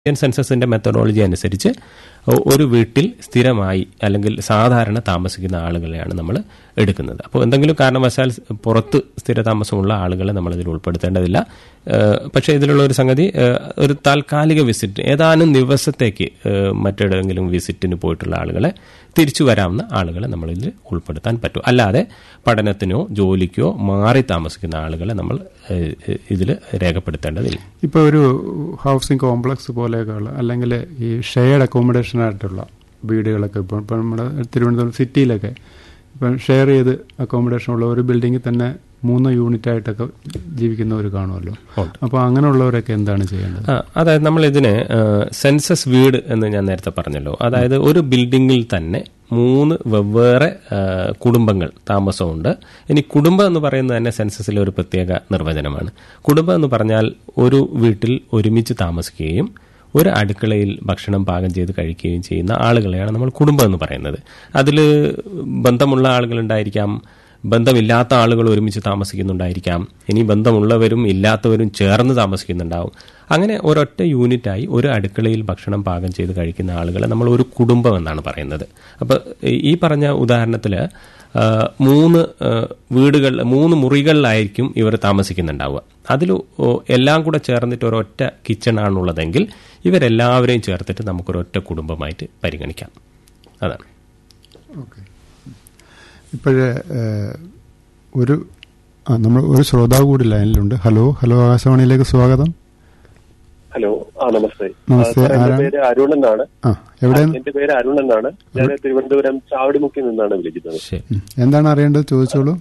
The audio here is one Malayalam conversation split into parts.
ഇന്ത്യൻ സെൻസസിന്റെ മെത്തഡോളജി അനുസരിച്ച് ഒ- ഒരു വീട്ടിൽ സ്ഥിരമായി അല്ലെങ്കിൽ സാധാരണ താമസിക്കുന്ന ആളുകളെയാണ് നമ്മൾ എടുക്കുന്നത് അപ്പോൾ എന്തെങ്കിലും കാരണവശാൽ പുറത്ത് സ്ഥിരതാമസമുള്ള ആളുകളെ നമ്മൾ ഇതിൽ ഉൾപ്പെടുത്തേണ്ടതില്ല ഏഹ് പക്ഷേ ഇതിലുള്ള ഒരു സംഗതി ഏഹ് ഒരു താൽക്കാലിക വിസിറ്റ് ഏതാനും ദിവസത്തേക്ക് ഏഹ് മറ്റെവിടെയെങ്കിലും വിസിറ്റിന് പോയിട്ടുള്ള ആളുകളെ തിരിച്ചു വരാവുന്ന ആളുകളെ നമ്മളിതിൽ ഉൾപ്പെടുത്താൻ പറ്റും അല്ലാതെ പഠനത്തിനോ ജോലിക്കോ മാറി താമസിക്കുന്ന ആളുകളെ നമ്മൾ ഇതിൽ രേഖപ്പെടുത്തേണ്ടതില്ല ഇപ്പോൾ ഒരു ഹൗസിംഗ് കോംപ്ലക്സ് പോലെയൊക്കെയുള്ള അല്ലെങ്കിൽ ഈ ഷെയർഡ് അക്കോമഡേഷൻ ആയിട്ടുള്ള വീടുകളൊക്കെ ഇപ്പോൾ ഇപ്പം നമ്മുടെ തിരുവനന്തപുരം സിറ്റിയിലൊക്കെ ഇപ്പം ഷെയർ ചെയ്ത് അക്കോമഡേഷൻ ഉള്ള ഒരു ബിൽഡിങ്ങിൽ തന്നെ മൂന്ന് യൂണിറ്റ് ആയിട്ടൊക്കെ ജീവിക്കുന്നവർ കാണുമല്ലോ ഉണ്ട്. അപ്പോൾ അങ്ങനെയുള്ളവരൊക്കെ എന്താണ് ചെയ്യേണ്ടത് ആ, അതായത് നമ്മൾ ഇതിന് സെൻസസ് വീട് എന്ന് ഞാൻ നേരത്തെ പറഞ്ഞല്ലോ അതായത് ഒരു ബിൽഡിങ്ങിൽ തന്നെ മൂന്ന് വെവ്വേറെ ആ, കുടുംബങ്ങൾ താമസമുണ്ട് ഇനി കുടുംബം എന്ന് പറയുന്നത് തന്നെ സെൻസസിലെ ഒരു പ്രത്യേക നിർവചനമാണ് കുടുംബം എന്ന് പറഞ്ഞാൽ ഒരു വീട്ടിൽ ഒരുമിച്ച് താമസിക്കുകയും ഒരു അടുക്കളയിൽ ഭക്ഷണം പാകം ചെയ്ത് കഴിക്കുകയും ചെയ്യുന്ന ആളുകളെയാണ് നമ്മൾ കുടുംബം എന്ന് പറയുന്നത് അതിൽ ബന്ധമുള്ള ആളുകളുണ്ടായിരിക്കാം ബന്ധമില്ലാത്ത ആളുകൾ ഒരുമിച്ച് താമസിക്കുന്നുണ്ടായിരിക്കാം ഇനി ബന്ധമുള്ളവരും ഇല്ലാത്തവരും ചേർന്ന് താമസിക്കുന്നുണ്ടാവും അങ്ങനെ ഒരൊറ്റ യൂണിറ്റായി ഒരു അടുക്കളയിൽ ഭക്ഷണം പാകം ചെയ്ത് കഴിക്കുന്ന ആളുകളെ നമ്മൾ ഒരു കുടുംബം എന്നാണ് പറയുന്നത് അപ്പോൾ ഈ പറഞ്ഞ ഉദാഹരണത്തിൽ മൂന്ന് ആ, വീടുകൾ മൂന്ന് മുറികളിലായിരിക്കും ഇവർ താമസിക്കുന്നുണ്ടാവുക അതിൽ എല്ലാം കൂടെ ചേർന്നിട്ട് ഒരൊറ്റ കിച്ചണാണുള്ളതെങ്കിൽ ഇവരെല്ലാവരെയും ചേർത്തിട്ട് നമുക്കൊരൊറ്റ കുടുംബമായിട്ട് പരിഗണിക്കാം അതാണ് ഓക്കെ ഇപ്പോഴേ ഒരു ആ നമ്മൾ ഒരു ശ്രോതാവ് കൂടി ലൈനിലുണ്ട് ഹലോ ഹലോ ആകാശവാണിയിലേക്ക് സ്വാഗതം ഹലോ ആ നമസ്തേ നമസ്തേ, ആ, സാർ, എന്റെ ആരാണ്? പേര് അരുൺ എന്നാണ് ആ എവിടെ എന്റെ പേര് അരുൺ എന്നാണ് ഞാൻ തിരുവനന്തപുരം ചാവടിമുക്കിൽ നിന്നാണ് വിളിക്കുന്നത് ശരി ഉം. എന്താണ് അറിയേണ്ടത് ചോദിച്ചോളൂ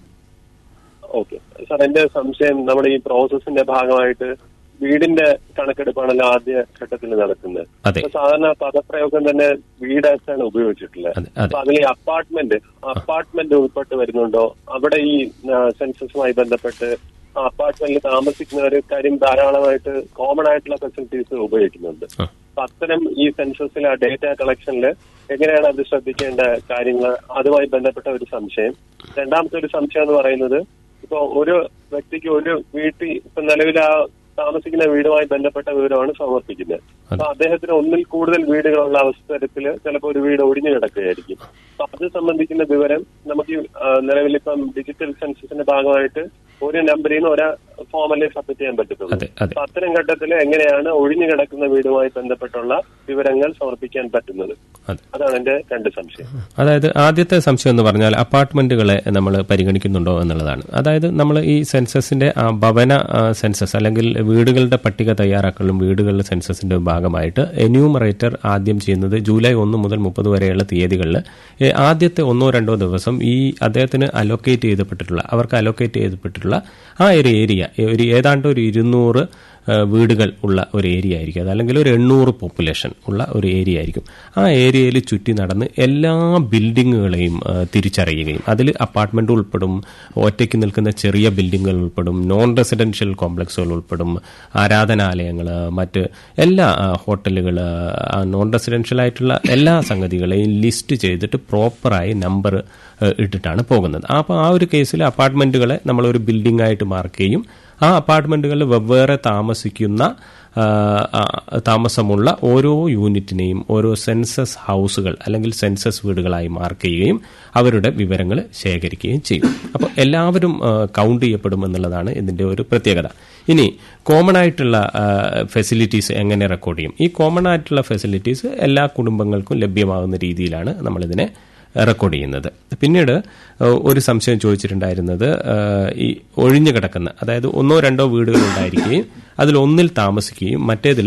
ഓക്കെ സാർ എന്റെ സംശയം നമ്മുടെ ഈ പ്രോസസ്സിന്റെ ഭാഗമായിട്ട് വീടിന്റെ കണക്കെടുപ്പാണല്ലോ ആദ്യ ഘട്ടത്തിൽ നടക്കുന്നത് അതെ അപ്പൊ സാധാരണ പദപ്രയോഗം തന്നെ വീടായിട്ടാണ് ഉപയോഗിച്ചിട്ടുള്ളത് അതെ അതെ അപ്പൊ അതിൽ ഈ അപ്പാർട്ട്മെന്റ് അപ്പാർട്ട്മെന്റ് ഉൾപ്പെട്ട് വരുന്നുണ്ടോ അവിടെ ഈ സെൻസസുമായി ബന്ധപ്പെട്ട് അപ്പാർട്ട്മെന്റിൽ താമസിക്കുന്നവർ കാര്യം ധാരാളമായിട്ട് കോമൺ ആയിട്ടുള്ള ഫെസിലിറ്റീസ് ഉപയോഗിക്കുന്നുണ്ട് ആ. അപ്പൊ അത്തരം ഈ സെൻസസിലെ ഡേറ്റ കളക്ഷനിൽ എങ്ങനെയാണ് അത് ശ്രദ്ധിക്കേണ്ട കാര്യങ്ങൾ അതുമായി ബന്ധപ്പെട്ട ഒരു സംശയം രണ്ടാമത്തെ ഒരു സംശയം എന്ന് പറയുന്നത് ഇപ്പൊ ഒരു വ്യക്തിക്ക് ഒരു വീട്ടിൽ ഇപ്പൊ നിലവിൽ ആ താമസിക്കുന്ന വീടുമായി ബന്ധപ്പെട്ട വിവരമാണ് സമർപ്പിക്കുന്നത് അപ്പൊ അദ്ദേഹത്തിന് ഒന്നിൽ കൂടുതൽ വീടുകളുള്ള അവസരത്തിൽ ചിലപ്പോൾ ഒരു വീട് ഒഴിഞ്ഞു കിടക്കുകയായിരിക്കും അപ്പൊ അത് സംബന്ധിക്കുന്ന വിവരം നമുക്ക് ഈ, ആ, നിലവിലിപ്പം ഡിജിറ്റൽ സെൻസസിന്റെ ഭാഗമായിട്ട് ഒരു നമ്പറിൽ നിന്ന് ഒരാ ഫോമല്ലേ സബ്മിറ്റ് ചെയ്യാൻ പറ്റത്തുള്ളൂ അതെ അതെ അപ്പൊ അത്തരം ഘട്ടത്തിൽ എങ്ങനെയാണ് ഒഴിഞ്ഞു കിടക്കുന്ന വീടുമായി ബന്ധപ്പെട്ടുള്ള വിവരങ്ങൾ സമർപ്പിക്കാൻ പറ്റുന്നത് അതെ അതാണ് എന്റെ രണ്ട് സംശയം അതായത് ആദ്യത്തെ സംശയം എന്ന് പറഞ്ഞാൽ അപ്പാർട്ട്മെന്റുകളെ നമ്മൾ പരിഗണിക്കുന്നുണ്ടോ എന്നുള്ളതാണ് അതായത് നമ്മൾ ഈ സെൻസസിന്റെ ആ, ഭവന ആ, സെൻസസ് അല്ലെങ്കിൽ വീടുകളുടെ പട്ടിക തയ്യാറാക്കലും വീടുകളുടെ സെൻസസിന്റെ ഭാഗമായിട്ട് എന്യൂമറേറ്റർ ആദ്യം ചെയ്യുന്നത് ജൂലൈ ഒന്ന് മുതൽ മുപ്പത് വരെയുള്ള തീയതികളിൽ ആദ്യത്തെ ഒന്നോ രണ്ടോ ദിവസം ഈ അദ്ദേഹത്തിന് അലോക്കേറ്റ് ചെയ്തപ്പെട്ടിട്ടുള്ള അവർക്ക് അലോക്കേറ്റ് ചെയ്തപ്പെട്ടിട്ടുള്ള ആ ഒരു ഏരിയ ഒരു ഏതാണ്ട് ഒരു ഇരുന്നൂറ് ആ, വീടുകൾ ഉള്ള ഒരു ഏരിയ ആയിരിക്കും അതല്ലെങ്കിൽ ഒരു എണ്ണൂറ് പോപ്പുലേഷൻ ഉള്ള ഒരു ഏരിയ ആയിരിക്കും ആ ഏരിയയിൽ ചുറ്റി നടന്ന് എല്ലാ ബിൽഡിങ്ങുകളെയും ആ, തിരിച്ചറിയുകയും അതിൽ അപ്പാർട്ട്മെന്റ് ഉൾപ്പെടും ഒറ്റയ്ക്ക് നിൽക്കുന്ന ചെറിയ ബിൽഡിങ്ങുകൾ ഉൾപ്പെടും നോൺ റെസിഡൻഷ്യൽ കോംപ്ലക്സുകൾ ഉൾപ്പെടും ആരാധനാലയങ്ങൾ മറ്റ് എല്ലാ ഹോട്ടലുകൾ നോൺ റെസിഡൻഷ്യൽ ആയിട്ടുള്ള എല്ലാ സംഗതികളെയും ലിസ്റ്റ് ചെയ്തിട്ട് പ്രോപ്പറായി നമ്പർ ഇട്ടിട്ടാണ് പോകുന്നത് അപ്പോൾ ആ ഒരു കേസിൽ അപ്പാർട്ട്മെന്റുകളെ നമ്മൾ ഒരു ബിൽഡിംഗ് ആയിട്ട് മാർക്ക് ചെയ്യും ആ അപ്പാർട്ട്മെന്റുകളിൽ വെവ്വേറെ താമസിക്കുന്ന ആ, ആ, താമസമുള്ള ഓരോ യൂണിറ്റിനെയും ഓരോ സെൻസസ് ഹൗസുകൾ അല്ലെങ്കിൽ സെൻസസ് വീടുകളായി മാർക്ക് ചെയ്യുകയും അവരുടെ വിവരങ്ങൾ ശേഖരിക്കുകയും ചെയ്യും അപ്പോൾ എല്ലാവരും ആ, കൗണ്ട് ചെയ്യപ്പെടും എന്നുള്ളതാണ് ഇതിന്റെ ഒരു പ്രത്യേകത ഇനി കോമൺ ആയിട്ടുള്ള ഫെസിലിറ്റീസ് എങ്ങനെ റെക്കോർഡ് ചെയ്യും ഈ കോമൺ ആയിട്ടുള്ള ഫെസിലിറ്റീസ് എല്ലാ കുടുംബങ്ങൾക്കും ലഭ്യമാകുന്ന രീതിയിലാണ് നമ്മളിതിനെ റെക്കോർഡ് ചെയ്യുന്നത് പിന്നീട് ഏഹ്, ഒരു സംശയം ചോദിച്ചിട്ടുണ്ടായിരുന്നത് ഏഹ്, ഈ ഒഴിഞ്ഞു കിടക്കുന്ന അതായത് ഒന്നോ രണ്ടോ വീടുകൾ ഉണ്ടായിരിക്കുകയും അതിൽ ഒന്നിൽ താമസിക്കുകയും മറ്റേതിൽ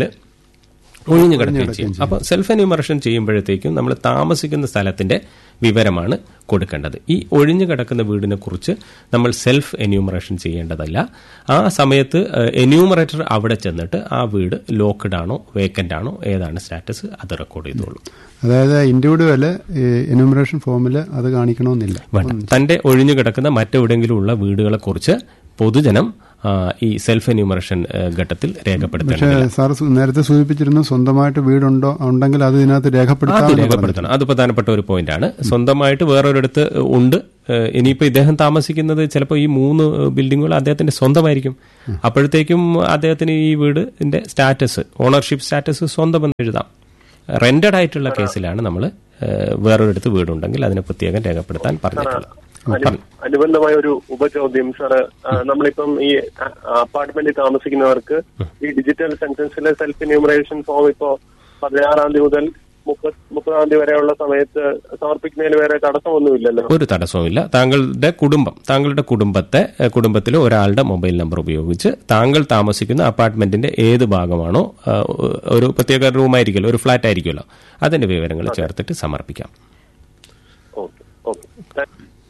ഒഴിഞ്ഞു കിടക്കുകയും ചെയ്യും അപ്പോൾ സെൽഫ് എന്യൂമറേഷൻ ചെയ്യുമ്പോഴത്തേക്കും നമ്മൾ താമസിക്കുന്ന സ്ഥലത്തിന്റെ വിവരമാണ് കൊടുക്കേണ്ടത് ഈ ഒഴിഞ്ഞു കിടക്കുന്ന വീടിനെ കുറിച്ച് നമ്മൾ സെൽഫ് എന്യൂമറേഷൻ ചെയ്യേണ്ടതല്ല ആ സമയത്ത് എന്യൂമറേറ്റർ അവിടെ ചെന്നിട്ട് ആ വീട് ലോക്ക്ഡ് ആണോ വേക്കന്റ് ആണോ ഏതാണ് സ്റ്റാറ്റസ് അത് റെക്കോർഡ് ചെയ്തോളൂ അതായത് ഇൻഡിവിജ്വല് എന്യൂമറേഷൻ ഫോമിൽ അത് കാണിക്കണമെന്നില്ല വേണ്ട തന്റെ ഒഴിഞ്ഞു കിടക്കുന്ന മറ്റെവിടെയെങ്കിലും ഉള്ള വീടുകളെ കുറിച്ച് പൊതുജനം ആ, ഈ സെൽഫ് എന്യൂമറേഷൻ ഘട്ടത്തിൽ പക്ഷേ രേഖപ്പെടുത്തേണ്ടത് സാർ സു- നേരത്തെ സൂചിപ്പിച്ചിരുന്നു സ്വന്തമായിട്ട് വീടുണ്ടോ ഉണ്ടെങ്കിൽ അത് ഇതിനകത്ത് അത് രേഖപ്പെടുത്താം രേഖപ്പെടുത്തണം അത് പ്രധാനപ്പെട്ട ഒരു പോയിന്റാണ് സ്വന്തമായിട്ട് വേറൊരിടത്ത് ഉണ്ട് ഏഹ് ഇനിയിപ്പോ ഇദ്ദേഹം താമസിക്കുന്നത് ചിലപ്പോൾ ഈ മൂന്ന് ബിൽഡിങ്ങുകൾ അദ്ദേഹത്തിന്റെ സ്വന്തമായിരിക്കും അപ്പോഴത്തേക്കും അദ്ദേഹത്തിന് ഈ വീടിന്റെ സ്റ്റാറ്റസ് ഓണർഷിപ്പ് സ്റ്റാറ്റസ് സ്വന്തം എന്ന് എഴുതാം റെന്റഡ് ആയിട്ടുള്ള കേസിലാണ് നമ്മൾ വേറൊരിടത്ത് വീടുണ്ടെങ്കിൽ അതിനെ പ്രത്യേകം രേഖപ്പെടുത്താൻ പറഞ്ഞിട്ടുള്ളത് അനു- അനുബന്ധമായ ഒരു ഉപചോദ്യം സാറ് ആ, നമ്മളിപ്പം ഈ അപ്പാർട്ട്മെന്റിൽ താമസിക്കുന്നവർക്ക് ഈ ഡിജിറ്റൽ സെൻസസിലെ സെൽഫ് എന്യൂമറേഷൻ ഫോം ഇപ്പോ പതിനാറാം തീയതി മുതൽ മുപ്പത് മുപ്പതാം തീയതി വരെയുള്ള സമയത്ത് സമർപ്പിക്കുന്നതിന് വേറെ തടസ്സമൊന്നുമില്ലല്ലോ ഒരു തടസ്സവുമില്ല താങ്കളുടെ കുടുംബം താങ്കളുടെ കുടുംബത്തെ ഏഹ് കുടുംബത്തിലെ ഒരാളുടെ മൊബൈൽ നമ്പർ ഉപയോഗിച്ച് താങ്കൾ താമസിക്കുന്ന അപ്പാർട്ട്മെന്റിന്റെ ഏത് ഭാഗമാണോ ആ, ഒരു പ്രത്യേക റൂമായിരിക്കുമല്ലോ ഒരു ഫ്ലാറ്റ് ആയിരിക്കുമല്ലോ അതിന്റെ വിവരങ്ങൾ ചേർത്തിട്ട് സമർപ്പിക്കാം ഓക്കെ ഓക്കെ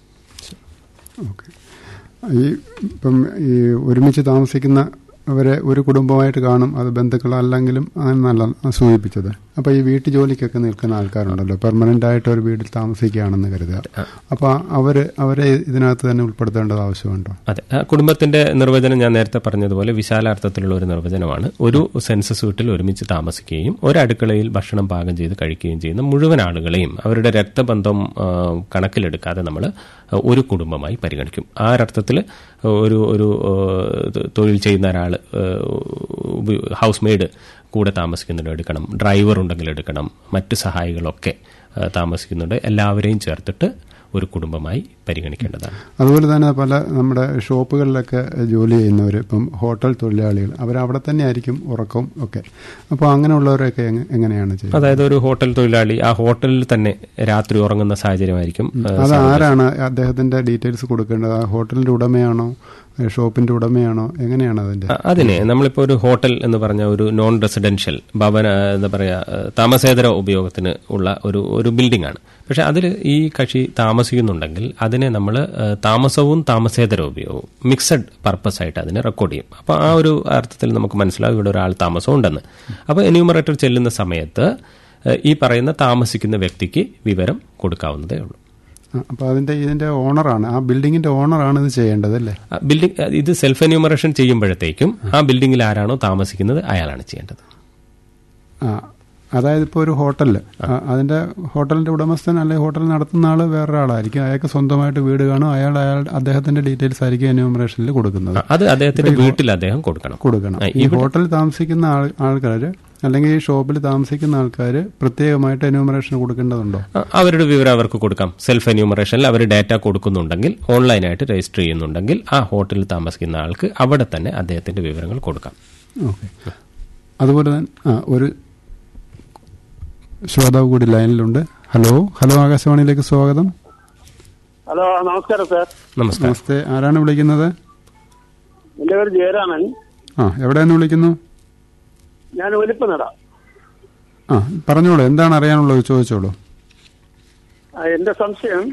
ഓക്കെ ഈ ഇപ്പം ഈ ഒരുമിച്ച് താമസിക്കുന്ന അവരെ ഒരു കുടുംബമായിട്ട് കാണും അത് ബന്ധുക്കളല്ലെങ്കിലും അങ്ങനല്ല സൂചിപ്പിച്ചത് അപ്പോൾ ഈ വീട്ടു ജോലിക്കൊക്കെ നിൽക്കുന്ന ആൾക്കാരുണ്ടല്ലോ പെർമനന്റ് ആയിട്ട് ഒരു വീട്ടിൽ താമസിക്കുകയാണെന്ന് കരുതുക അപ്പോൾ അവർ അവരെ ഇതിനകത്ത് തന്നെ ഉൾപ്പെടുത്തേണ്ടത് ആവശ്യമുണ്ടോ അതെ ആ, കുടുംബത്തിന്റെ നിർവചനം ഞാൻ നേരത്തെ പറഞ്ഞതുപോലെ വിശാലാർത്ഥത്തിലുള്ള ഒരു നിർവചനമാണ് ഒരു സെൻസസ് വീട്ടിൽ ഒരുമിച്ച് താമസിക്കുകയും ഒരടുക്കളയിൽ ഭക്ഷണം പാകം ചെയ്ത് കഴിക്കുകയും ചെയ്യുന്ന മുഴുവൻ ആളുകളെയും അവരുടെ രക്തബന്ധം ആ, കണക്കിലെടുക്കാതെ നമ്മൾ ഒരു കുടുംബമായി പരിഗണിക്കും ആ ഒരർത്ഥത്തിൽ ഒരു ഒരു ആ, തൊഴിൽ ചെയ്യുന്ന ഒരാൾ ഹൗസ് മെയ്ഡ് കൂടെ താമസിക്കുന്നുണ്ട് എടുക്കണം ഡ്രൈവർ ഉണ്ടെങ്കിൽ എടുക്കണം മറ്റ് സഹായികളൊക്കെ ആ, താമസിക്കുന്നുണ്ട് എല്ലാവരെയും ചേർത്തിട്ട് ഒരു കുടുംബമായി പരിഗണിക്കേണ്ടതാണ് അതുപോലെ തന്നെ പല നമ്മുടെ ഷോപ്പുകളിലൊക്കെ ജോലി ചെയ്യുന്നവർ ഇപ്പം ഹോട്ടൽ തൊഴിലാളികൾ അവർ അവിടെ തന്നെ ആയിരിക്കും ഉറക്കവും ഒക്കെ അപ്പോൾ അങ്ങനെയുള്ളവരൊക്കെ എങ്ങ- എങ്ങനെയാണ് ചെയ്യുന്നത് അതായത് ഒരു ഹോട്ടൽ തൊഴിലാളി ആ ഹോട്ടലിൽ തന്നെ രാത്രി ഉറങ്ങുന്ന സാഹചര്യമായിരിക്കും ഏഹ്, അത് ആരാണ് അദ്ദേഹത്തിന്റെ ഡീറ്റെയിൽസ് കൊടുക്കേണ്ടത് ആ ഹോട്ടലിന്റെ ഉടമയാണോ ഏ, ഷോപ്പിന്റെ ഉടമയാണോ എങ്ങനെയാണ് അതിന്റെ അ- അതിനെ നമ്മളിപ്പോൾ ഒരു ഹോട്ടൽ എന്ന് പറഞ്ഞ ഒരു നോൺ റെസിഡൻഷ്യൽ ഭവന എന്താ പറയാ ഏഹ്, താമസേതര ഉപയോഗത്തിന് ഉള്ള ഒരു ഒരു ബിൽഡിംഗ് ആണ് പക്ഷെ അതിൽ ഈ കക്ഷി താമസിക്കുന്നുണ്ടെങ്കിൽ അതിനെ നമ്മൾ താമസവും താമസേതര ഉപയോഗവും മിക്സഡ് പർപ്പസ് ആയിട്ട് അതിനെ റെക്കോർഡ് ചെയ്യും അപ്പോൾ ആ ഒരു അർത്ഥത്തിൽ നമുക്ക് മനസ്സിലാവും ഇവിടെ ഒരാൾ താമസം ഉണ്ടെന്ന് അപ്പോൾ എന്യൂമറേറ്റർ ചെല്ലുന്ന സമയത്ത് ഏഹ്, ഈ പറയുന്ന താമസിക്കുന്ന വ്യക്തിക്ക് വിവരം കൊടുക്കാവുന്നതേ ഉള്ളൂ അപ്പോൾ അതിന്റെ ഇതിന്റെ ഓണറാണ് ആ ബിൽഡിങ്ങിന്റെ ഓണറാണ് ഇത് ചെയ്യേണ്ടത് അല്ലേ ആ, ബിൽഡിംഗ് ആ, ഇത് സെൽഫ് എന്യൂമറേഷൻ ചെയ്യുമ്പോഴത്തേക്കും ആ ബിൽഡിംഗിൽ ആരാണോ താമസിക്കുന്നത് അയാളാണ് ചെയ്യേണ്ടത് ആ അതായത് ഇപ്പോൾ ഒരു ഹോട്ടലിൽ അതിന്റെ ഹോട്ടലിന്റെ ഉടമസ്ഥൻ അല്ലെങ്കിൽ ഹോട്ടൽ നടത്തുന്ന ആള് വേറൊരാളായിരിക്കും അയാൾക്ക് സ്വന്തമായിട്ട് വീട് കാണും അയാൾ അയാൾ അദ്ദേഹത്തിന്റെ ഡീറ്റെയിൽസ് ആയിരിക്കും എന്യൂമറേഷനിൽ കൊടുക്കുന്നത് ആ, അത് അദ്ദേഹത്തിന്റെ വീട്ടിൽ അദ്ദേഹം കൊടുക്കണം കൊടുക്കണം ആ, ഈ ഹോട്ടലിൽ താമസിക്കുന്ന ആൾ ആൾക്കാർ അല്ലെങ്കിൽ ഈ ഷോപ്പിൽ താമസിക്കുന്ന ആൾക്കാർ പ്രത്യേകമായിട്ട് എന്യൂമറേഷൻ കൊടുക്കേണ്ടതുണ്ടോ ആ, അവരുടെ വിവരം അവർക്ക് കൊടുക്കാം സെൽഫ് എന്യൂമറേഷനിൽ അവർ ഡാറ്റ കൊടുക്കുന്നുണ്ടെങ്കിൽ ഓൺലൈനായിട്ട് രജിസ്റ്റർ ചെയ്യുന്നുണ്ടെങ്കിൽ ആ ഹോട്ടലിൽ താമസിക്കുന്ന ആൾക്ക് അവിടെ തന്നെ അദ്ദേഹത്തിന്റെ വിവരങ്ങൾ കൊടുക്കാം ഓക്കെ അതുപോലെ തന്നെ ആ ഒരു ശ്രോതാവ് കൂടി ലൈനിലുണ്ട് ഹലോ ഹലോ ആകാശവാണിയിലേക്ക് സ്വാഗതം ഹലോ നമസ്കാരം സാർ നമസ്കാരം നമസ്തേ ആരാണ് വിളിക്കുന്നത് എന്റെ പേര് ജയരാമൻ ആ എവിടെ നിന്ന് വിളിക്കുന്നു ഞാൻ ഒലിപ്പനട ആ പറഞ്ഞോളൂ എന്താണ് അറിയാനുള്ളത് ചോദിച്ചോളൂ എന്റെ സംശയം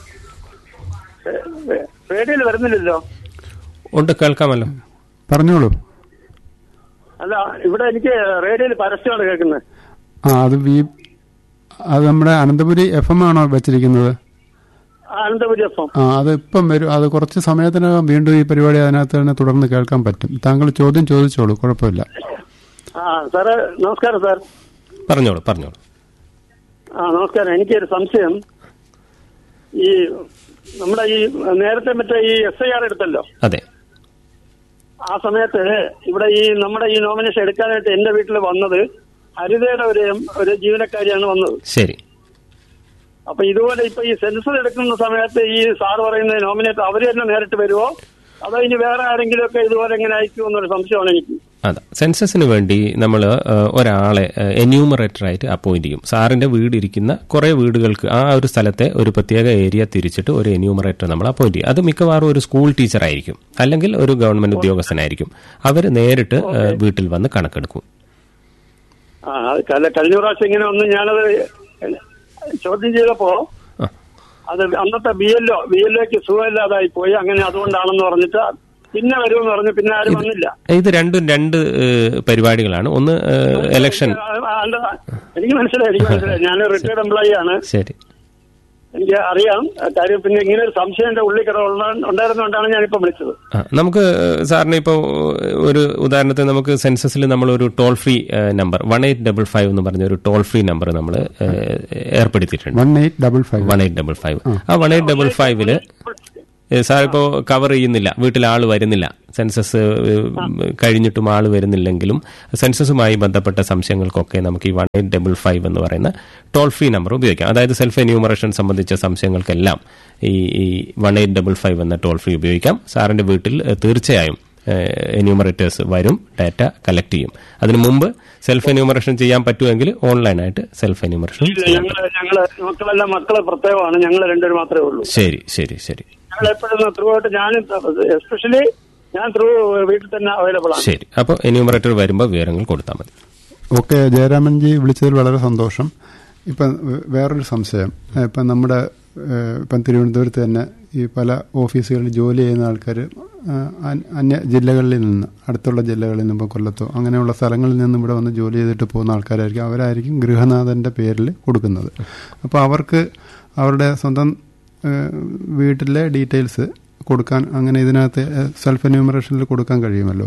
റേഡിയോയിൽ വരുന്നില്ലല്ലോ ഉണ്ട് കേൾക്കാമല്ലോ പറഞ്ഞോളൂ അല്ല ഇവിടെ എനിക്ക് റേഡിയോയിൽ പരസ്യമാണ് കേൾക്കുന്നത് ആ അത് വി അത് നമ്മുടെ അനന്തപുരി എഫ് എം ആണോ വെച്ചിരിക്കുന്നത് അനന്തപുരി എഫ് ആ അത് ഇപ്പം വരും അത് കുറച്ച് സമയത്തിനകം വീണ്ടും ഈ പരിപാടി അതിനകത്ത് തന്നെ തുടർന്ന് കേൾക്കാൻ പറ്റും താങ്കൾ ചോദ്യം ചോദിച്ചോളൂ കുഴപ്പമില്ല ആ സാറ് നമസ്കാരം സാർ പറഞ്ഞോളൂ പറഞ്ഞോളൂ ആ നമസ്കാരം എനിക്കൊരു സംശയം ഈ നമ്മുടെ ഈ നേരത്തെ മറ്റേ ഈ എസ് ഐ ആർ എടുത്തല്ലോ അതെ ആ സമയത്ത് ഇവിടെ ഈ നമ്മുടെ ഈ നോമിനേഷൻ എടുക്കാനായിട്ട് എന്റെ വീട്ടിൽ വന്നത് ഹരിതയുടെ ഒരു ഒരു ജീവനക്കാരിയാണ് വന്നത് ശരി അപ്പൊ ഇതുപോലെ ഇപ്പൊ ഈ സെൻസസ് എടുക്കുന്ന സമയത്ത് ഈ സാർ പറയുന്ന നോമിനേറ്റ് അവര് തന്നെ നേരിട്ട് വരുമോ അതോ ഇനി വേറെ ആരെങ്കിലും ഒക്കെ ഇതുപോലെ എങ്ങനെ അയക്കുമോ എന്നൊരു സംശയമാണ് എനിക്ക് അതെ സെൻസസിന് വേണ്ടി നമ്മൾ ഒരാളെ എന്യൂമറേറ്റർ ആയിട്ട് അപ്പോയിന്റ് ചെയ്യും സാറിന്റെ വീട് ഇരിക്കുന്ന കുറെ വീടുകൾക്ക് ആ ഒരു സ്ഥലത്തെ ഒരു പ്രത്യേക ഏരിയ തിരിച്ചിട്ട് ഒരു എന്യൂമറേറ്റർ നമ്മൾ അപ്പോയിന്റ് ചെയ്യും അത് മിക്കവാറും ഒരു സ്കൂൾ ടീച്ചർ ആയിരിക്കും അല്ലെങ്കിൽ ഒരു ഗവൺമെന്റ് ഉദ്യോഗസ്ഥനായിരിക്കും അവർ നേരിട്ട് ഏഹ്, വീട്ടിൽ വന്ന് കണക്കെടുക്കും ആ അത് കല- കഴിഞ്ഞ പ്രാവശ്യം ഇങ്ങനെ ഒന്ന് ഞാനത് ചോദ്യം ചെയ്തപ്പോ ആ. അത് അന്നത്തെ ബി എൽഒ ബി എൽഒക്ക് സുഖമില്ലാതായി പോയി അങ്ങനെ അതുകൊണ്ടാണെന്ന് പറഞ്ഞിട്ട് പിന്നെ വരുമെന്ന് പറഞ്ഞു പിന്നെ ആരും വന്നില്ല ഇത് രണ്ടും രണ്ട് ഏഹ്, പരിപാടികളാണ് ഒന്ന് ഇലക്ഷൻ ആ, ആ, അല്ല, എനിക്ക് മനസ്സിലായി എനിക്ക് മനസ്സിലായി ഞാൻ റിട്ടയർഡ് എംപ്ലോയി ആണ് ശരി എനിക്ക് അറിയാം കാര്യം പിന്നെ ഇങ്ങനെ ഒരു സംശയം എന്റെ ഉള്ളിൽ കിട ഉണ്ടായിരുന്നുകൊണ്ടാണ് ഞാനിപ്പോ വിളിച്ചത് ആ, നമുക്ക് സാറിന് ഇപ്പോൾ ഒരു ഉദാഹരണത്തിന് നമുക്ക് സെൻസസിൽ നമ്മൾ ഒരു toll free number one eight double five എന്ന് പറഞ്ഞ ഒരു ടോൾ ഫ്രീ നമ്പർ നമ്മൾ ഏർപ്പെടുത്തിയിട്ടുണ്ട് one eight double five one eight double five ആ വൺ എയ്റ്റ് ഡബിൾ ഫൈവില് സാർ ഇപ്പോൾ കവർ ചെയ്യുന്നില്ല വീട്ടിൽ ആൾ വരുന്നില്ല സെൻസസ് ഏഹ്, കഴിഞ്ഞിട്ടും ആൾ വരുന്നില്ലെങ്കിലും സെൻസസുമായി ബന്ധപ്പെട്ട സംശയങ്ങൾക്കൊക്കെ നമുക്ക് ഈ വൺ എയ്റ്റ് ഡബിൾ ഫൈവ് എന്ന് പറയുന്ന ടോൾ ഫ്രീ നമ്പർ ഉപയോഗിക്കാം അതായത് സെൽഫ് എന്യൂമറേഷൻ സംബന്ധിച്ച സംശയങ്ങൾക്കെല്ലാം ഈ ഈ വൺ എയ്റ്റ് ഡബിൾ ഫൈവ് എന്ന ടോൾ ഫ്രീ ഉപയോഗിക്കാം സാറിന്റെ വീട്ടിൽ ഏഹ്, തീർച്ചയായും എന്യൂമറേറ്റേഴ്സ് വരും ഡാറ്റ കളക്ട് ചെയ്യും അതിനു മുമ്പ് സെൽഫ് എന്യൂമറേഷൻ ചെയ്യാൻ പറ്റുമെങ്കിൽ ഓൺലൈനായിട്ട് സെൽഫ് എന്യൂമറേഷൻ ഇല്ല ഞങ്ങള് ഞങ്ങള് മക്കളെല്ലാം മക്കളെ പ്രത്യേകമാണ് ഞങ്ങൾ രണ്ടുപേരും മാത്രമേ ഉള്ളൂ ശരി ശരി ശരി ഞങ്ങൾ എപ്പോഴും ത്രൂ ആയിട്ട് ഞാനും എസ്പെഷ്യലി ഞാൻ ത്രൂ വീട്ടിൽ തന്നെ അവൈലബിൾ ആണ് ശരി അപ്പോൾ എന്യൂമറേറ്റർ വരുമ്പോൾ വിവരങ്ങൾ കൊടുത്താൽ മതി ഓക്കെ ജയരാമൻജി വിളിച്ചതിൽ വളരെ സന്തോഷം ഇപ്പം വേ- വേറൊരു സംശയം ഏഹ് ഇപ്പം നമ്മുടെ ഏഹ് ഇപ്പം തിരുവനന്തപുരത്ത് തന്നെ ഈ പല ഓഫീസുകളിൽ ജോലി ചെയ്യുന്ന ആൾക്കാർ അന്യ ജില്ലകളിൽ നിന്ന് അടുത്തുള്ള ജില്ലകളിൽ നിന്ന് ഇപ്പോൾ കൊല്ലത്തോ അങ്ങനെയുള്ള സ്ഥലങ്ങളിൽ നിന്ന് ഇവിടെ വന്ന് ജോലി ചെയ്തിട്ട് പോകുന്ന ആൾക്കാരായിരിക്കും അവരായിരിക്കും ഗൃഹനാഥൻ്റെ പേരിൽ കൊടുക്കുന്നത് അപ്പോൾ അവർക്ക് അവരുടെ സ്വന്തം ഏഹ് വീട്ടിലെ ഡീറ്റെയിൽസ് കൊടുക്കാൻ അങ്ങനെ ഇതിനകത്ത് സെൽഫ് എന്യൂമറേഷനിൽ കൊടുക്കാൻ കഴിയുമല്ലോ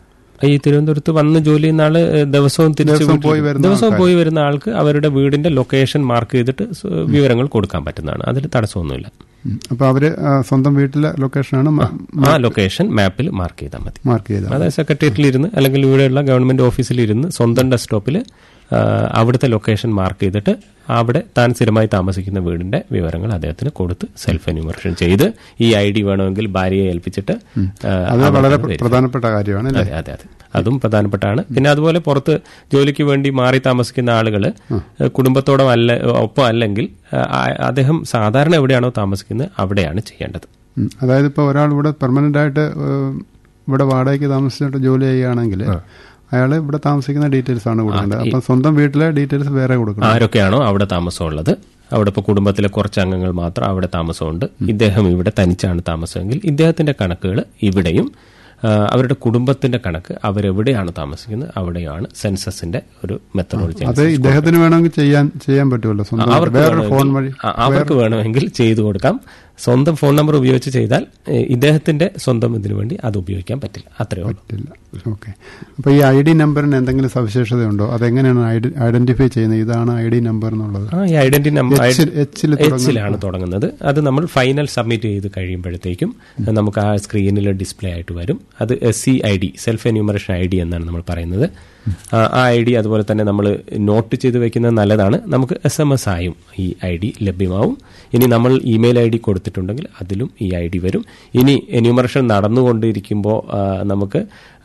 ഈ തിരുവനന്തപുരത്ത് വന്ന് ജോലി ചെയ്യുന്ന ആള് ഏഹ്, ദിവസവും തിരിച്ച് ദിവസവും വീട്ടിൽ- പോയി വരുന്ന ദിവസവും ആൾക്കാര്. പോയി വരുന്ന ആൾക്ക് അവരുടെ വീടിന്റെ ലൊക്കേഷൻ മാർക്ക് ചെയ്തിട്ട് സ് വിവരങ്ങൾ കൊടുക്കാൻ പറ്റുന്നതാണ് അതിൽ തടസ്സമൊന്നുമില്ല ഉം. അപ്പോൾ അവര് ആ, സ്വന്തം വീട്ടിലെ ലൊക്കേഷനാണ് ആ ലൊക്കേഷൻ മാപ്പിൽ മാർക്ക് ചെയ്താൽ മതി മാർക്ക് ചെയ്തത് അതായത് സെക്രട്ടേറിയറ്റിൽ ഇരുന്ന് അല്ലെങ്കിൽ ഇവിടെയുള്ള ഗവൺമെന്റ് ഓഫീസിൽ ഇരുന്ന് സ്വന്തം ഡെസ്ക്ടോപ്പിൽ അവിടുത്തെ ലൊക്കേഷൻ മാർക്ക് ചെയ്തിട്ട് അവിടെ താൻ സ്ഥിരമായി താമസിക്കുന്ന വീടിന്റെ വിവരങ്ങൾ അദ്ദേഹത്തിന് കൊടുത്ത് സെൽഫ് എന്യൂമറേഷൻ ചെയ്ത് ഈ ഐ ഡി വേണമെങ്കിൽ ഭാര്യയെ ഏൽപ്പിച്ചിട്ട് ആ, അത് അവിടെ വളരെ വരും. പ്രധാനപ്പെട്ട കാര്യമാണ് അല്ലേ അതെ അതെ അതെ അതും പ്രധാനപ്പെട്ടാണ് പിന്നെ അതുപോലെ പുറത്ത് ജോലിക്ക് വേണ്ടി മാറി താമസിക്കുന്ന ആളുകൾ കുടുംബത്തോടൊപ്പം അല്ല ഒപ്പം അല്ലെങ്കിൽ ആ, അദ്ദേഹം സാധാരണ എവിടെയാണോ താമസിക്കുന്നത് അവിടെയാണ് ചെയ്യേണ്ടത് ഉം. അതായത് ഇപ്പോൾ ഒരാൾ ഇവിടെ പെർമനന്റ് ആയിട്ട് ഏഹ്, ഇവിടെ വാടകയ്ക്ക് താമസിച്ചിട്ട് ജോലി ചെയ്യുകയാണെങ്കിൽ അയാൾ ഇവിടെ താമസിക്കുന്ന ഡീറ്റെയിൽസ് ആണ് കൊടുക്കേണ്ടത് അപ്പം സ്വന്തം വീട്ടിലെ ഡീറ്റെയിൽസ് വേറെ കൊടുക്കണം ആരൊക്കെയാണോ അവിടെ താമസമുള്ളത് അവിടെ ഇപ്പോൾ കുടുംബത്തിലെ കുറച്ച് അംഗങ്ങൾ മാത്രം അവിടെ താമസമുണ്ട് ഇദ്ദേഹം ഇവിടെ തനിച്ചാണ് താമസമെങ്കിൽ ഇദ്ദേഹത്തിന്റെ കണക്കുകൾ ഇവിടെയും ആ, അവരുടെ കുടുംബത്തിന്റെ കണക്ക് അവരെവിടെയാണ് താമസിക്കുന്നത് അവിടെയാണ് സെൻസസിന്റെ ഒരു മെത്തഡോളജി അത് ഇദ്ദേഹത്തിന് വേണമെങ്കിൽ ചെയ്യാൻ ചെയ്യാൻ പറ്റുമല്ലോ സ്വന്തം അവർക്ക് വേറൊരു ഫോൺ വഴി വേണമെങ്കിൽ- ആ, അവർക്ക് വേണമെങ്കിൽ ചെയ്തു കൊടുക്കാം സ്വന്തം ഫോൺ നമ്പർ ഉപയോഗിച്ച് ചെയ്താൽ ഏ, ഇദ്ദേഹത്തിന്റെ സ്വന്തം ഇതിനു വേണ്ടി അത് ഉപയോഗിക്കാൻ പറ്റില്ല അത്രയേ ഉള്ളൂ പറ്റില്ല ഓക്കെ അപ്പോൾ ഈ ഐ ഡി നമ്പറിന് എന്തെങ്കിലും സവിശേഷതയുണ്ടോ അതെങ്ങനെയാണ് ഐഡന്റിഫൈ ചെയ്യുന്നത് ഇതാണ് ഐ ഡി നമ്പർ എന്നുള്ളത് ആ ഈ ഐഡന്റിറ്റി നമ്പർ എച്ചിൽ- എച്ചിൽ എച്ചിലാണ് തുടങ്ങുന്നത് അത് നമ്മൾ ഫൈനൽ സബ്മിറ്റ് ചെയ്ത് കഴിയുമ്പോഴത്തേക്കും നമുക്ക് ആ സ്ക്രീനിൽ ഡിസ്പ്ലേ ആയിട്ട് വരും അത് S C I D self enumeration I D എന്നാണ് നമ്മൾ പറയുന്നത് ആ, ആ ഐ ഡി അതുപോലെ തന്നെ നമ്മൾ നോട്ട് ചെയ്ത് വെക്കുന്നത് നല്ലതാണ് നമുക്ക് എസ് എം എസ് ആയും ഈ ഐ ഡി ലഭ്യമാവും ഇനി നമ്മൾ ഇമെയിൽ ഐ ഡി കൊടുത്തിട്ടുണ്ടെങ്കിൽ അതിലും ഈ ഐ ഡി വരും ഇനി എന്യൂമറേഷൻ നടന്നുകൊണ്ടിരിക്കുമ്പോൾ ആ, നമുക്ക്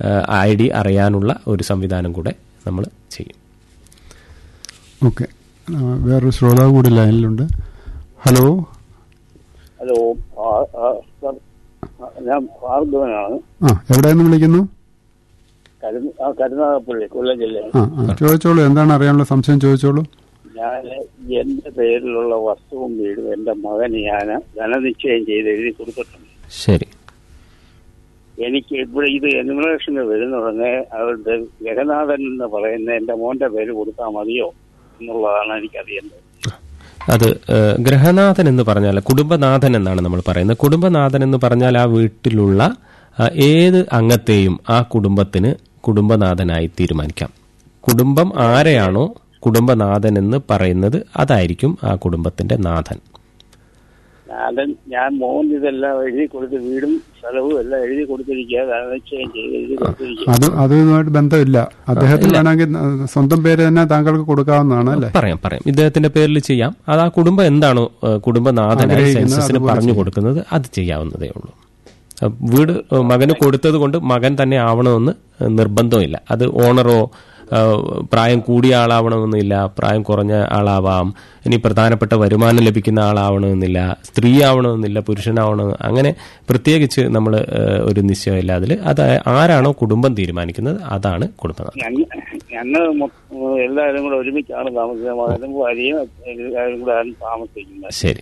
ഐ ഡി അറിയാനുള്ള ഒരു സംവിധാനം കൂടെ നമ്മൾ ചെയ്യും ഓക്കെ വേറൊരു ശ്രോതാവ് കൂടി ലൈനിലുണ്ട് ഹലോ ഹലോ ആ, ആ, സർ, ആ, ഞാൻ ഭാർഗവനാണ് ആ എവിടെ നിന്ന് വിളിക്കുന്നു കരുന ആ, കരുനാഗപ്പള്ളി കൊല്ലം ജില്ലയിൽ ആ ആ ചോദിച്ചോളൂ എന്താണ് അറിയാനുള്ള സംശയം ചോദിച്ചോളൂ ഞാൻ എന്റെ പേരിലുള്ള വസ്തുവും വീടും എന്റെ മകന് ഞാൻ ധനനിശ്ചയം ചെയ്ത് എഴുതി കൊടുത്തിട്ടുണ്ട് ശരി എനിക്ക് ഇവിടെ ഇത് എന്യൂമറേഷന് വരുന്നുടനെ അവരുടെ ജഗന്നാഥൻ എന്ന് പറയുന്ന എന്റെ മോന്റെ പേര് കൊടുത്താൽ മതിയോ എന്നുള്ളതാണ് എനിക്കറിയേണ്ടത് അത് ഏഹ്, ഗ്രഹനാഥൻ എന്ന് പറഞ്ഞാൽ കുടുംബനാഥൻ എന്നാണ് നമ്മൾ പറയുന്നത് കുടുംബനാഥൻ എന്ന് പറഞ്ഞാൽ ആ വീട്ടിലുള്ള ആ, ഏത് അംഗത്തെയും ആ കുടുംബത്തിന് കുടുംബനാഥനായി തീരുമാനിക്കാം കുടുംബം ആരെയാണോ കുടുംബനാഥൻ എന്ന് പറയുന്നത് അതായിരിക്കും ആ കുടുംബത്തിന്റെ നാഥൻ ഞാൻ ഞാൻ മോൻ ഇതെല്ലാം എഴുതി കൊടുത്ത് വീടും സ്ഥലവും എല്ലാം എഴുതി കൊടുത്തിരിക്കുക ധനനിശ്ചയം ചെയ്ത് എഴുതി കൊടുത്തിരിക്കുക അത് അതുമായിട്ട് ബന്ധമില്ല അദ്ദേഹത്തിന് വേണമെങ്കിൽ സ്വന്തം പേര് തന്നെ താങ്കൾക്ക് കൊടുക്കാവുന്നതാണ് അല്ലേ പറയാം പറയാം ഇദ്ദേഹത്തിന്റെ പേരിൽ ചെയ്യാം അത് ആ കുടുംബം എന്താണോ ഏഹ്, കുടുംബനാഥനായി ആഗ്രഹിക്കുന്നത് സെൻസസിന് അതുപോലെ പറഞ്ഞു കൊടുക്കുന്നത് അത് ചെയ്യാവുന്നതേ ഉള്ളൂ അഹ് വീട് ഏഹ്, മകന് കൊടുത്തത് കൊണ്ട് മകൻ തന്നെ ആവണമെന്ന് ഏഹ്, നിർബന്ധമില്ല അത് ഓണറോ ഏഹ്, പ്രായം കൂടിയ ആളാവണമെന്നില്ല പ്രായം കുറഞ്ഞ ആളാവാം ഇനി പ്രധാനപ്പെട്ട വരുമാനം ലഭിക്കുന്ന ആളാവണമെന്നില്ല സ്ത്രീ ആവണമെന്നില്ല പുരുഷനാവണം അങ്ങനെ പ്രത്യേകിച്ച് നമ്മൾ ഒരു നിശ്ചയമില്ല അതിൽ അത് ആരാണോ കുടുംബം തീരുമാനിക്കുന്നത് അതാണ് കുടുംബനാഥൻ ഞങ്ങൾ എല്ലാവരും കൂടെ ഒരുമിച്ചാണ് താമസിക്കുന്നത് മകനും ഭാര്യയും എല്ലാവരും കൂടെ ആണ് താമസിക്കുന്നത് ശരി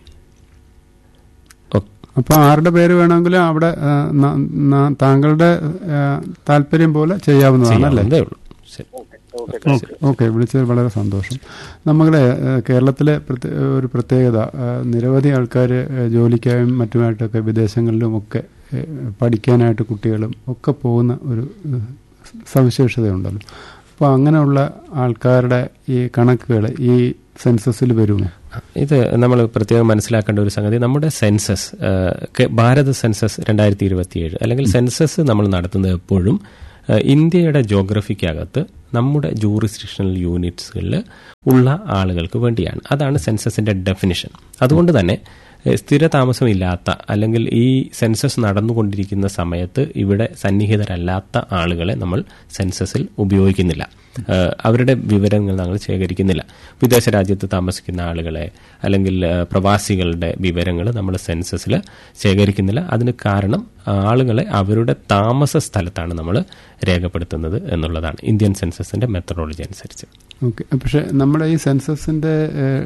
ഓ- അപ്പൊ ആരുടെ പേര് വേണമെങ്കിലും അവിടെ ആ, ന- ന- താങ്കളുടെ ആ, താല്പര്യം പോലെ ചെയ്യാവുന്നതാണ് അല്ലേ ചെയ്യാവുന്നതേ ഉള്ളൂ ശരി ഓക്കെ ഓക്കെ ഓക്കെ ഓക്കെ വിളിച്ചത് വളരെ സന്തോഷം നമ്മുടെ ഏഹ്, കേരളത്തിലെ പ്രത്യ- ഒരു പ്രത്യേകത ഏഹ്, നിരവധി ആൾക്കാർ ജോലിക്കായും മറ്റുമായിട്ടൊക്കെ വിദേശങ്ങളിലുമൊക്കെ ഏഹ്, പഠിക്കാനായിട്ട് കുട്ടികളും ഒക്കെ പോകുന്ന ഒരു ഏഹ്, സവിശേഷതയുണ്ടല്ലോ അപ്പോൾ അങ്ങനെയുള്ള ആൾക്കാരുടെ ഈ കണക്കുകൾ ഈ സെൻസസിൽ വരുമോ ഇത് നമ്മൾ പ്രത്യേകം മനസ്സിലാക്കേണ്ട ഒരു സംഗതി നമ്മുടെ സെൻസസ് ആ, കെ- ഭാരത സെൻസസ് രണ്ടായിരത്തി ഇരുപത്തിയേഴ് അല്ലെങ്കിൽ സെൻസസ് നമ്മൾ നടത്തുന്നത് എപ്പോഴും ആ, ഇന്ത്യയുടെ ജോഗ്രഫിക്കകത്ത് നമ്മുടെ ജൂറിസ്ഡിക്ഷണൽ യൂണിറ്റ്സുകളിൽ ഉള്ള ആളുകൾക്ക് വേണ്ടിയാണ് അതാണ് സെൻസസിന്റെ ഡെഫിനിഷൻ അതുകൊണ്ട് തന്നെ ഏഹ്, സ്ഥിര താമസമില്ലാത്ത അല്ലെങ്കിൽ ഈ സെൻസസ് നടന്നുകൊണ്ടിരിക്കുന്ന സമയത്ത് ഇവിടെ സന്നിഹിതരല്ലാത്ത ആളുകളെ നമ്മൾ സെൻസസിൽ ഉപയോഗിക്കുന്നില്ല ഏഹ്, അവരുടെ വിവരങ്ങൾ ഞങ്ങൾ ശേഖരിക്കുന്നില്ല വിദേശ രാജ്യത്ത് താമസിക്കുന്ന ആളുകളെ അല്ലെങ്കിൽ ഏഹ്, പ്രവാസികളുടെ വിവരങ്ങൾ നമ്മൾ സെൻസസിൽ ശേഖരിക്കുന്നില്ല അതിന് കാരണം ആളുകളെ അവരുടെ താമസ സ്ഥലത്താണ് നമ്മൾ രേഖപ്പെടുത്തുന്നത് എന്നുള്ളതാണ് ഇന്ത്യൻ സെൻസസിന്റെ മെത്തഡോളജി അനുസരിച്ച് ഓക്കെ പക്ഷെ നമ്മുടെ ഈ സെൻസസിന്റെ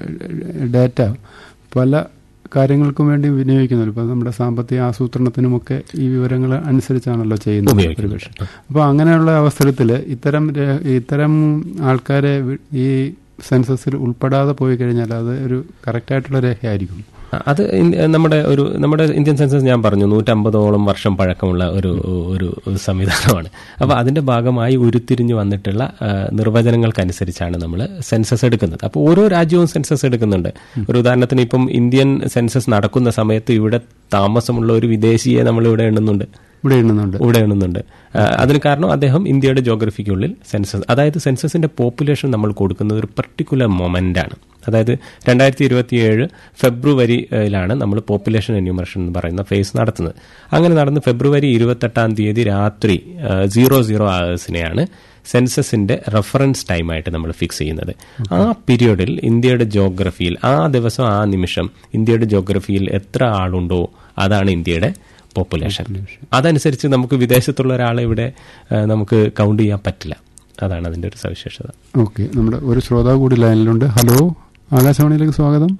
ഡാറ്റ പല കാര്യങ്ങൾക്കും വേണ്ടി വിനിയോഗിക്കുന്നുള്ളൂ ഇപ്പൊ നമ്മുടെ സാമ്പത്തിക ആസൂത്രണത്തിനുമൊക്കെ ഈ വിവരങ്ങൾ അനുസരിച്ചാണല്ലോ ചെയ്യുന്നത് ഉപയോഗിക്കുന്നത്. ഒരുപക്ഷെ അപ്പോൾ അങ്ങനെയുള്ള അവസരത്തിൽ ഇത്തരം രേ- ഇത്തരം ആൾക്കാരെ വി- ഈ സെൻസസിൽ ഉൾപ്പെടാതെ പോയി കഴിഞ്ഞാൽ അത് ഒരു കറക്റ്റായിട്ടുള്ള രേഖയായിരിക്കും അത് ഇൻ- നമ്മുടെ ഒരു നമ്മുടെ ഇന്ത്യൻ സെൻസസ് ഞാൻ പറഞ്ഞു നൂറ്റമ്പതോളം വർഷം പഴക്കമുള്ള ഒരു ഒരു സംവിധാനമാണ് അപ്പോൾ അതിന്റെ ഭാഗമായി ഉരുത്തിരിഞ്ഞു വന്നിട്ടുള്ള ആ, നിർവചനങ്ങൾക്കനുസരിച്ചാണ് നമ്മൾ സെൻസസ് എടുക്കുന്നത് അപ്പോൾ ഓരോ രാജ്യവും സെൻസസ് എടുക്കുന്നുണ്ട് ഒരു ഉദാഹരണത്തിന് ഇപ്പം ഇന്ത്യൻ സെൻസസ് നടക്കുന്ന സമയത്ത് ഇവിടെ താമസമുള്ള ഒരു വിദേശിയെ നമ്മൾ ഇവിടെ എണ്ണുന്നുണ്ട് ഇവിടെ എണ്ണുന്നുണ്ട് ഇവിടെ എണ്ണുന്നുണ്ട് ആ, അതിന് കാരണം അദ്ദേഹം ഇന്ത്യയുടെ ജോഗ്രഫിക്കുള്ളിൽ സെൻസസ് അതായത് സെൻസസിന്റെ പോപ്പുലേഷൻ നമ്മൾ കൊടുക്കുന്നത് ഒരു പർട്ടിക്കുലർ മൊമെന്റ് ആണ് അതായത് രണ്ടായിരത്തി ഇരുപത്തിയേഴ് ഫെബ്രുവരിയിലാണ് നമ്മൾ പോപ്പുലേഷൻ എന്യൂമറേഷൻ എന്ന് പറയുന്ന ഫേസ് നടത്തുന്നത് അങ്ങനെ നടന്ന് ഫെബ്രുവരി ഇരുപത്തെട്ടാം തീയതി രാത്രി സീറോ സീറോ അവേഴ്സിനെയാണ് സെൻസസിന്റെ റെഫറൻസ് ടൈമായിട്ട് നമ്മൾ ഫിക്സ് ചെയ്യുന്നത് ആ പീരിയഡിൽ ഇന്ത്യയുടെ ജോഗ്രഫിയിൽ ആ ദിവസം ആ നിമിഷം ഇന്ത്യയുടെ ജോഗ്രഫിയിൽ എത്ര ആളുണ്ടോ അതാണ് ഇന്ത്യയുടെ പോപ്പുലേഷൻ അതനുസരിച്ച് നമുക്ക് വിദേശത്തുള്ള ഒരാളെ ഇവിടെ ആ, നമുക്ക് കൗണ്ട് ചെയ്യാൻ പറ്റില്ല അതാണ് അതിന്റെ ഒരു സവിശേഷത ഓക്കെ നമ്മുടെ ഒരു ശ്രോതാവ് കൂടി ലൈനിലുണ്ട് ഹലോ ആകാശവാണിയിലേക്ക് സ്വാഗതം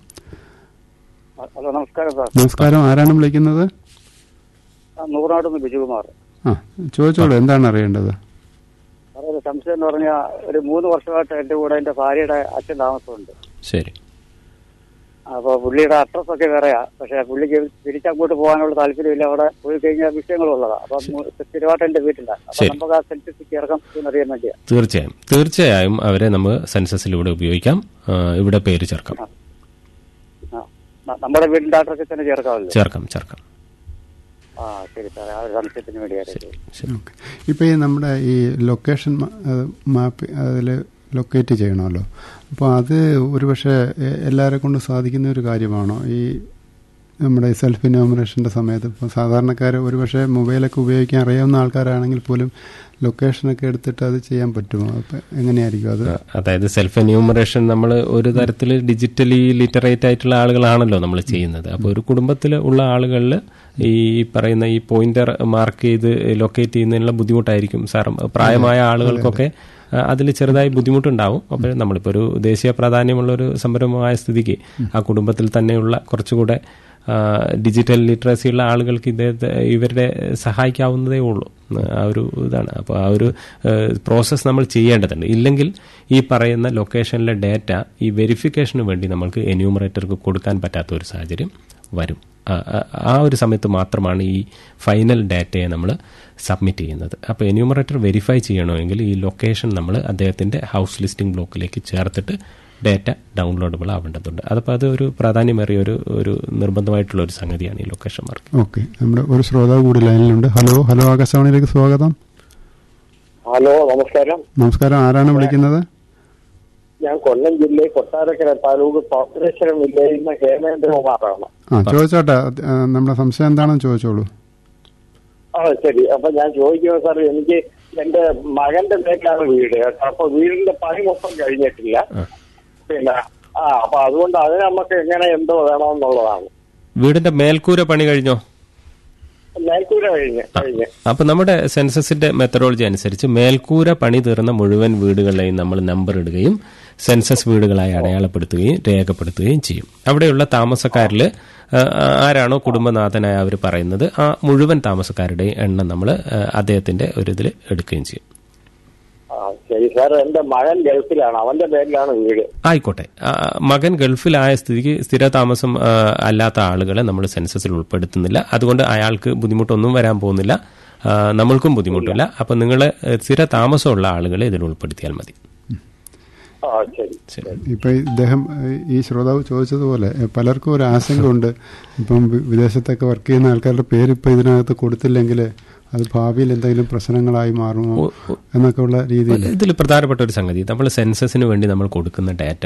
ഹലോ നമസ്കാരം സാർ നമസ്കാരം ആരാണ് വിളിക്കുന്നത് ആ, നൂറാട് നിന്ന് ബിജുകുമാർ ആ ചോദിച്ചോളൂ എന്താണ് അറിയേണ്ടത് സാറേ ഒരു സംശയം എന്ന് പറഞ്ഞാൽ ഒരു മൂന്ന് വർഷമായിട്ട് എന്റെ കൂടെ എന്റെ ഭാര്യയുടെ അച്ഛൻ താമസമുണ്ട് ശരി അപ്പൊ പുള്ളിയുടെ അഡ്രസ് ഒക്കെ വേറെയാ പക്ഷെ പുള്ളിക്ക് തിരിച്ചങ്ങോട്ട് പോകാനുള്ള താല്പര്യമില്ല അവിടെ പോയി കഴിഞ്ഞാൽ വിഷയങ്ങളുള്ളതാ അപ്പൊ മു- സ്ഥിരമായിട്ട് എന്റെ വീട്ടിലാണ് അപ്പൊ ശരി. നമുക്ക് ആ സെൻസസ് ചേർക്കാം എന്നറിയാൻ വേണ്ടിയാ തീർച്ചയായും തീർച്ചയായും അവരെ നമുക്ക് സെൻസസിലൂടെ ഉപയോഗിക്കാം ആ, ഇവിടെ പേര് ചേർക്കാം ആ ന- നമ്മുടെ വീടിന്റെ അഡ്രസ്സിൽ തന്നെ ചേർക്കാമല്ലോ ചേർക്കാം ചേർക്കാം ആ ശരി സാറേ ആ ഒരു സംശയത്തിന് വേണ്ടിയായിരുന്നു ശരി ഓക്കെ ഇപ്പോൾ ഈ നമ്മുടെ ഈ ലൊക്കേഷൻ മാപ്പ് അതിൽ ലൊക്കേറ്റ് ചെയ്യണമല്ലോ അപ്പോൾ അത് ഒരുപക്ഷെ എ- എല്ലാവരെ കൊണ്ട് സാധിക്കുന്ന ഒരു കാര്യമാണോ ഈ നമ്മുടെ ഈ സെൽഫ് ഇനോമിനേഷൻ്റെ സമയത്ത് ഇപ്പോൾ സാധാരണക്കാർ ഒരുപക്ഷെ മൊബൈലൊക്കെ ഉപയോഗിക്കാൻ അറിയാവുന്ന ആൾക്കാരാണെങ്കിൽ പോലും ലൊക്കേഷനൊക്കെ എടുത്തിട്ട് അത് ചെയ്യാൻ പറ്റുമോ അപ്പം എങ്ങനെയായിരിക്കും അത് അതായത് സെൽഫ് എന്യൂമറേഷൻ നമ്മൾ ഒരു തരത്തിൽ ഡിജിറ്റലി ലിറ്ററേറ്റ് ആയിട്ടുള്ള ആളുകളാണല്ലോ നമ്മൾ ചെയ്യുന്നത് അപ്പോൾ ഒരു കുടുംബത്തിൽ ഉള്ള ആളുകളിൽ ഈ പറയുന്ന ഈ പോയിന്റർ മാർക്ക് ചെയ്ത് ലൊക്കേറ്റ് ചെയ്യുന്നതിനുള്ള ബുദ്ധിമുട്ടായിരിക്കും സാർ പ്രായമായ ആളുകൾക്കൊക്കെ അതിൽ ചെറുതായി ബുദ്ധിമുട്ടുണ്ടാവും അപ്പോൾ നമ്മളിപ്പോൾ ഒരു ദേശീയ പ്രാധാന്യമുള്ള ഒരു സംരംഭമായ സ്ഥിതിക്ക് ആ കുടുംബത്തിൽ തന്നെയുള്ള കുറച്ചുകൂടെ ആ, ഡിജിറ്റൽ ലിറ്ററസി ഉള്ള ആളുകൾക്ക് ഇദ്ദേഹത്തെ ഇവരുടെ സഹായിക്കാവുന്നതേ ഉള്ളൂ ആ ഒരു ഇതാണ് അപ്പോൾ ആ ഒരു പ്രോസസ്സ് നമ്മൾ ചെയ്യേണ്ടതുണ്ട് ഇല്ലെങ്കിൽ ഈ പറയുന്ന ലൊക്കേഷനിലെ ഡേറ്റ ഈ വെരിഫിക്കേഷന് വേണ്ടി നമ്മൾക്ക് എന്യൂമറേറ്റർക്ക് കൊടുക്കാൻ പറ്റാത്ത ഒരു സാഹചര്യം വരും ആ- ആ- ആ ഒരു സമയത്ത് മാത്രമാണ് ഈ ഫൈനൽ ഡാറ്റയെ നമ്മൾ സബ്മിറ്റ് ചെയ്യുന്നത് അപ്പോൾ എന്യൂമറേറ്റർ വെരിഫൈ ചെയ്യണമെങ്കിൽ ഈ ലൊക്കേഷൻ നമ്മൾ അദ്ദേഹത്തിൻ്റെ ഹൗസ് ലിസ്റ്റിംഗ് ബ്ലോക്കിലേക്ക് ചേർത്തിട്ട് ഡാറ്റ ഡൗൺലോഡബിൾ ആവേണ്ടതുണ്ട് അതപ്പോൾ അത് ഒരു പ്രാധാന്യമേറിയ ഒരു ഒരു നിർബന്ധമായിട്ടുള്ള ഒരു സംഗതിയാണ് ഈ ലൊക്കേഷൻ മാർക്ക് ഓക്കെ നമ്മുടെ ഒരു ശ്രോതാവ് കൂടി ലൈനിലുണ്ട് ഹലോ ഹലോ ആകാശവാണിയിലേക്ക് സ്വാഗതം ഹലോ നമസ്കാരം നമസ്കാരം ആരാണ് വിളിക്കുന്നത് ഞാൻ കൊല്ലം ജില്ലയിൽ കൊട്ടാരക്കര താലൂക്ക് കോർപ്പറേഷൻ വില്ലേജിൽ നിന്ന് ഹേമേന്ദ്രകുമാറാണ് ആ ചോദിച്ചോട്ടെ ആ, നമ്മുടെ സംശയം എന്താണെന്ന് ചോദിച്ചോളൂ ആ ശരി അപ്പൊ ഞാൻ ചോദിക്കുന്നത് സാർ എനിക്ക് എന്റെ മകന്റെ പേരിലാണ് വീട് കേട്ടോ അപ്പൊ വീടിന്റെ പണി മൊത്തം കഴിഞ്ഞിട്ടില്ല പിന്നെ ആ അപ്പൊ അതുകൊണ്ട് അതിന് നമുക്ക് എങ്ങനെ എന്തോ വേണമെന്നുള്ളതാണ് വീടിന്റെ മേൽക്കൂര പണി കഴിഞ്ഞോ മേൽക്കൂര കഴിഞ്ഞ് കഴിഞ്ഞ് അപ്പൊ നമ്മുടെ സെൻസസിന്റെ മെത്തഡോളജി അനുസരിച്ച് മേൽക്കൂര പണി തീർന്ന മുഴുവൻ വീടുകളെയും നമ്മൾ നമ്പർ ഇടുകയും സെൻസസ് വീടുകളായി അടയാളപ്പെടുത്തുകയും രേഖപ്പെടുത്തുകയും ചെയ്യും അവിടെയുള്ള താമസക്കാരിൽ ആരാണോ കുടുംബനാഥനായ അവർ പറയുന്നത് ആ മുഴുവൻ താമസക്കാരുടെയും എണ്ണം നമ്മൾ അദ്ദേഹത്തിന്റെ ഒരു ഇതിൽ എടുക്കുകയും ചെയ്യും ആ ശരി സാർ എന്റെ മകൻ ഗൾഫിലാണ് അവന്റെ പേരിലാണ് വീട് ആയിക്കോട്ടെ ആ, മകൻ ഗൾഫിലായ സ്ഥിതിക്ക് സ്ഥിര താമസം ആ, അല്ലാത്ത ആളുകളെ നമ്മൾ സെൻസസിൽ ഉൾപ്പെടുത്തുന്നില്ല അതുകൊണ്ട് അയാൾക്ക് ബുദ്ധിമുട്ടൊന്നും വരാൻ പോകുന്നില്ല ആ, നമ്മൾക്കും ബുദ്ധിമുട്ടില്ല അപ്പം നിങ്ങൾ സ്ഥിര താമസമുള്ള ആളുകളെ ഇതിൽ ഉൾപ്പെടുത്തിയാൽ മതി ആ ശരി ശരി ഇപ്പൊ ഇദ്ദേഹം ഏഹ്, ഈ ശ്രോതാവ് ചോദിച്ചതുപോലെ ഏഹ്, പലർക്കും ഒരു ആശങ്കയുണ്ട് ഇപ്പം വി- വിദേശത്തൊക്കെ വർക്ക് ചെയ്യുന്ന ആൾക്കാരുടെ പേര് ഇപ്പൊ ഇതിനകത്ത് കൊടുത്തില്ലെങ്കിൽ അത് ഭാവിയിൽ എന്തെങ്കിലും പ്രശ്നങ്ങളായി മാറുമോ എന്നൊക്കെ ഉള്ള രീതിയിൽ ഇതിൽ പ്രധാനപ്പെട്ട ഒരു സംഗതി നമ്മൾ സെൻസസിന് വേണ്ടി നമ്മൾ കൊടുക്കുന്ന ഡാറ്റ